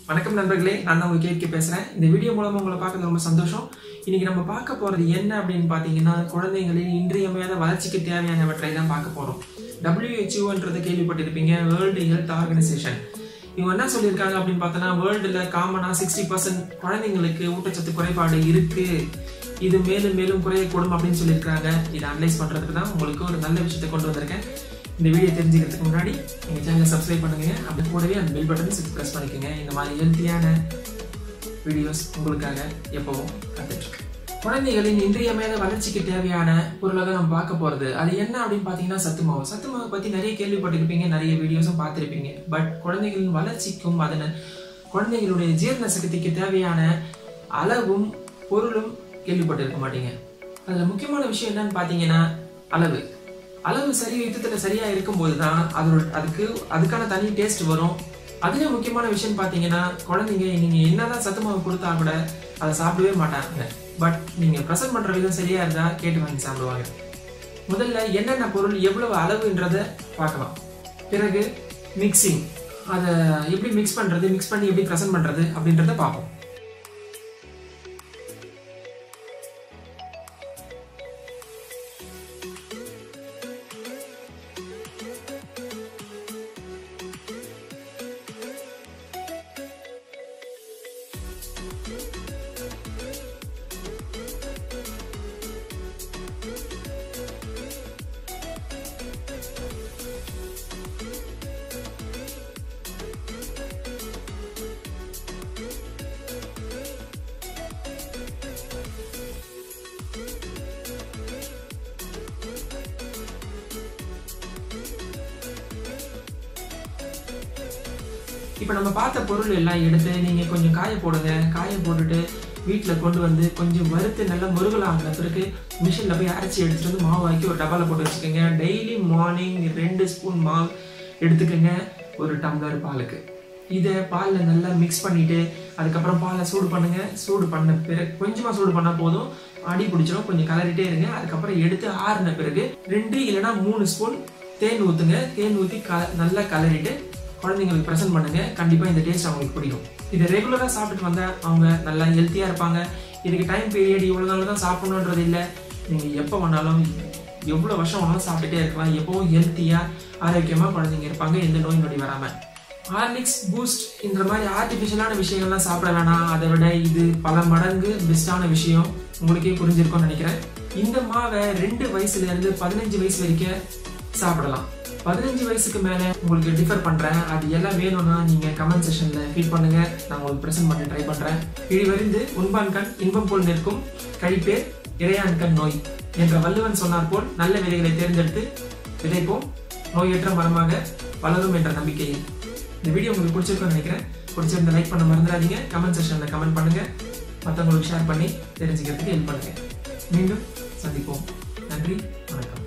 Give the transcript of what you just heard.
வணக்கம் நண்பர்களே நான் தான் உங்க கேட்க பேசுறேன் இந்த வீடியோ மூலமா உங்களை பார்க்கறது ரொம்ப சந்தோஷம் இன்னைக்கு நம்ம பார்க்க போறது என்ன அப்படின்னு பார்த்தீங்கன்னா குழந்தைகளின் இன்றியமையாத வளர்ச்சிக்கு தேவையானவற்றை தான் பார்க்க போறோம் டபிள்யூஹெச்ஓன்றது கேள்விப்பட்டிருப்பீங்க வேர்ல்டு ஹெல்த் ஆர்கனைசேஷன் இவங்க என்ன சொல்லியிருக்காங்க அப்படின்னு பார்த்தோன்னா வேர்ல்டுல காமனா சிக்ஸ்டி பர்சன்ட் குழந்தைங்களுக்கு ஊட்டச்சத்து குறைபாடு இருக்கு இது மேலும் மேலும் குறையக்கூடும் அப்படின்னு சொல்லியிருக்காங்க இதை அனலைஸ் பண்றதுக்கு தான் உங்களுக்கு ஒரு நல்ல விஷயத்தை கொண்டு வந்திருக்கேன் இந்த வீடியோ தெரிஞ்சுக்கிறதுக்கு முன்னாடி எங்க சேனலை சப்ஸ்கிரைப் பண்ணுங்க அப்படி கூடவே அந்த பெல் பட்டன் ப்ரெஸ் பண்ணிக்கோங்க இந்த மாதிரி ஹெல்த்தியான வீடியோஸ் உங்களுக்காக எப்பவும் காத்துட்டு இருக்கு குழந்தைகளின் இன்றியமையாத வளர்ச்சிக்கு தேவையான பொருளாக நம்ம பார்க்க போறது அது என்ன அப்படின்னு பார்த்தீங்கன்னா சத்து மாவு சத்து மாவை பத்தி நிறைய கேள்விப்பட்டிருப்பீங்க நிறைய வீடியோஸும் பார்த்திருப்பீங்க பட் குழந்தைகளின் வளர்ச்சிக்கும் அதன குழந்தைகளுடைய ஜீரண சக்திக்கு தேவையான அளவும் பொருளும் கேள்விப்பட்டிருக்க மாட்டீங்க அதுல முக்கியமான விஷயம் என்னன்னு பார்த்தீங்கன்னா அளவு அளவு சரி யுத்தத்துல சரியா இருக்கும்போது தான் அதோட அதுக்கு அதுக்கான தனி டேஸ்ட் வரும் அதுல முக்கியமான விஷயம் பாத்தீங்கன்னா குழந்தைங்க நீங்க என்னதான் சத்து மாவு கொடுத்தா கூட அதை சாப்பிடவே மாட்டாங்க பட் நீங்க ப்ரெசென்ட் பண்ற விதம் சரியா இருந்தா கேட்டு வாங்கி சாப்பிடுவாங்க முதல்ல என்னென்ன பொருள் எவ்வளவு அளவுன்றத பார்க்கலாம் பிறகு மிக்சிங் அதை எப்படி மிக்ஸ் பண்றது மிக்ஸ் பண்ணி எப்படி ப்ரெசென்ட் பண்றது அப்படின்றத பார்ப்போம் இப்போ நம்ம பார்த்த பொருள் எல்லாம் எடுத்து நீங்கள் கொஞ்சம் காய போடுங்க காய போட்டுட்டு வீட்டில் கொண்டு வந்து கொஞ்சம் வறுத்து நல்லா முருகலாங்கிற பிறகு மிஷினில் போய் அரைச்சி எடுத்துட்டு வந்து மாவு ஆக்கி ஒரு டப்பாவில் போட்டு வச்சுக்கோங்க டெய்லி மார்னிங் ரெண்டு ஸ்பூன் மாவு எடுத்துக்கோங்க ஒரு டம்ளர் பாலுக்கு இதை பாலில் நல்லா மிக்ஸ் பண்ணிட்டு அதுக்கப்புறம் பாலை சூடு பண்ணுங்க சூடு பண்ண பிறகு கொஞ்சமாக சூடு பண்ணால் போதும் அடி பிடிச்சிடும் கொஞ்சம் கலரிட்டே இருங்க அதுக்கப்புறம் எடுத்து ஆறின பிறகு ரெண்டு இல்லைன்னா மூணு ஸ்பூன் தேன் ஊற்றுங்க தேன் ஊற்றி க நல்லா கலரிட்டு குழந்தைங்களுக்கு ப்ரெசென்ட் பண்ணுங்க கண்டிப்பாக இந்த டேஸ்ட் அவங்களுக்கு பிடிக்கும் இதை ரெகுலராக சாப்பிட்டுட்டு வந்தால் அவங்க நல்லா ஹெல்த்தியாக இருப்பாங்க இதுக்கு டைம் பீரியட் இவ்வளோ நாள் தான் சாப்பிடணுன்றது இல்லை நீங்கள் எப்போ வேணாலும் எவ்வளோ வருஷம் வேணாலும் சாப்பிட்டுட்டே இருக்கலாம் எப்பவும் ஹெல்த்தியாக ஆரோக்கியமாக குழந்தைங்க இருப்பாங்க எந்த நோய் நொடி வராமல் ஹார்லிக்ஸ் பூஸ்ட் இந்த மாதிரி ஆர்டிஃபிஷியலான விஷயங்கள்லாம் சாப்பிட வேணாம் அதை விட இது பல மடங்கு பெஸ்டான விஷயம் உங்களுக்கே புரிஞ்சிருக்கும்னு நினைக்கிறேன் இந்த மாவை ரெண்டு வயசுல இருந்து பதினஞ்சு வயசு வரைக்கும் சாப்பிடலாம் பதினஞ்சு வயசுக்கு மேல உங்களுக்கு டிஃபர் பண்றேன் அது எல்லாம் வேணும்னா நீங்க கமெண்ட் செஷன்ல ஃபீட் பண்ணுங்க நான் உங்களுக்கு பிரசன்ட் பண்ண ட்ரை பண்றேன் இழிவறிந்து உண்பான் கண் இன்பம் போல் நிற்கும் கழிப்பேர் இறையான் கண் நோய் என்ற வள்ளுவன் சொன்னார் போல் நல்ல விதைகளை தேர்ந்தெடுத்து விதைப்போம் நோயற்ற மரமாக வளரும் என்ற நம்பிக்கையில் இந்த வீடியோ உங்களுக்கு பிடிச்சிருக்கும்னு நினைக்கிறேன் பிடிச்சிருந்த லைக் பண்ண மறந்துடாதீங்க கமெண்ட் செஷன்ல கமெண்ட் பண்ணுங்க மற்றவங்களுக்கு ஷேர் பண்ணி தெரிஞ்சுக்கிறதுக்கு ஹெல்ப் பண்ணுங்க மீண்டும் சந்திப்போம் நன்றி வணக்கம்